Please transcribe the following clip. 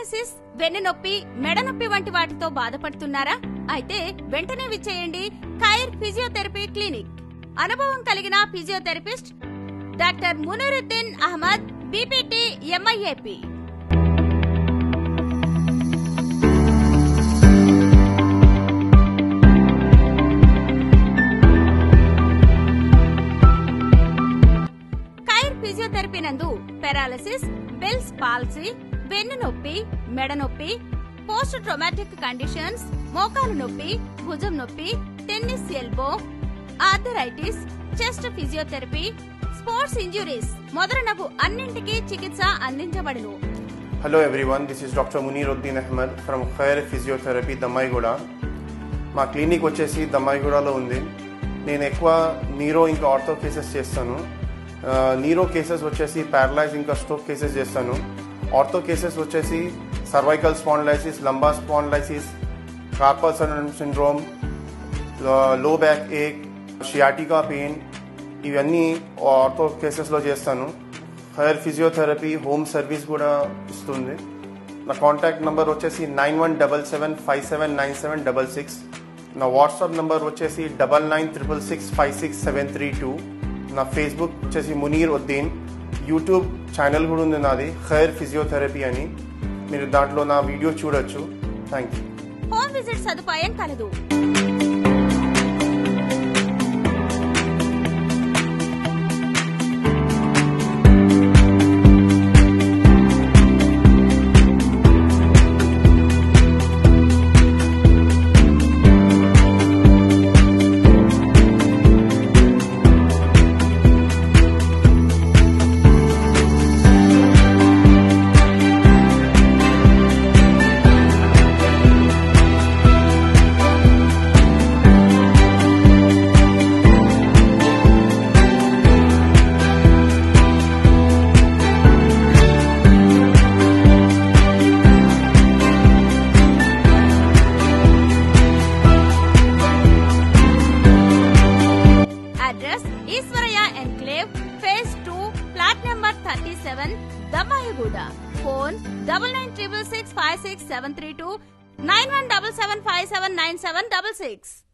Paralysis వెన్నునొప్పి మెడ నొప్పి వంటి వాటితో బాధపడుతున్నారా అయితే వెంటనే విచ్చేయండి ఖైర్ ఫిజియోథెరపీ క్లినిక్ అనుభవం కలిగిన physiotherapist doctor Muneeruddin Ahmed BPT MIAP care physiotherapy నందు పెరాలసిస్ బెల్స్ పాల్సీ వెన్ను నొప్పి మెడ నొప్పి పోస్ట్ ట్రోమాటిక్ కండిషన్స్ మోకాలు నొప్పి భుజం నొప్పి tennis elbow arthritis chest physiotherapy sports injuries మొదలనగు అన్నింటికీ చికిత్స అందించబడును Hello everyone, this is Dr. Muniruddin Ahmed from Khair Physiotherapy Dammaiguda మా క్లినిక్ వచ్చేసి దమ్మాయిగూడలో ఉంది నేను ఎక్కువ నీరో ఇంకా ఆర్థో కేసెస్ చేస్తాను ఆ, నీరో కేసెస్ వచ్చేసి పారలైజ్ ఇంకా స్ట్రోక్ కేసెస్ చేస్తాను ఆర్థో కేసెస్ వచ్చేసి cervical spondylosis lumbar spondylosis carpal syndrome low back ache sciatica pain ఇవన్నీ ఆర్థో కేసెస్లో చేస్తాను హెయిర్ ఫిజియోథెరపీ హోమ్ సర్వీస్ కూడా ఇస్తుంది నా కాంటాక్ట్ నంబర్ వచ్చేసి nine one double seven five seven nine seven double six నా వాట్సాప్ నంబర్ వచ్చేసి double nine triple six five six seven three two నా ఫేస్బుక్ వచ్చేసి మునీర్ ఉద్దీన్ యూట్యూబ్ ఛానల్ కూడా ఉంది నాది హెయిర్ ఫిజియోథెరపీ అని మీరు దాంట్లో నా వీడియో చూడొచ్చు థ్యాంక్ యూ హోమ్ విజిట్ సదుపాయం కలదు address Eshwaraiah enclave phase two flat number thirty seven Dammaiguda phone double nine triple six five six seven three two nine one double seven five seven nine seven double six